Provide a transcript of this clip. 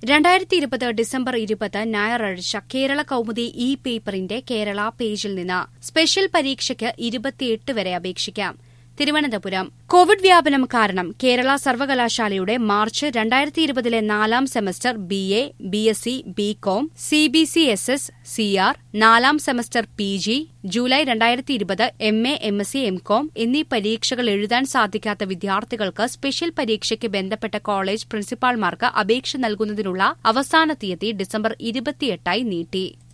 രണ്ടായിരത്തി ഇരുപത് ഡിസംബർ ഇരുപത് ഞായറാഴ്ച കേരള കൌമുദി ഇ പേപ്പറിന്റെ കേരള പേജിൽ നിന്ന് സ്പെഷ്യൽ പരീക്ഷയ്ക്ക് ഇരുപത്തിയെട്ട് വരെ അപേക്ഷിക്കാം തിരുവനന്തപുരം കോവിഡ് വ്യാപനം കാരണം കേരള സർവകലാശാലയുടെ മാർച്ച് രണ്ടായിരത്തി ഇരുപതിലെ നാലാം semester B A B S C B com C B C S S C R നാലാം സെമസ്റ്റർ പി ജി ജൂലൈ രണ്ടായിരത്തി ഇരുപത് M A M S C M com എന്നീ പരീക്ഷകൾ എഴുതാൻ സാധിക്കാത്ത വിദ്യാർത്ഥികൾക്ക് സ്പെഷ്യൽ പരീക്ഷയ്ക്ക് ബന്ധപ്പെട്ട കോളേജ് പ്രിൻസിപ്പാൾമാർക്ക് അപേക്ഷ നൽകുന്നതിനുള്ള അവസാന തീയതി ഡിസംബർ ഇരുപത്തിയെട്ടായി നീട്ടി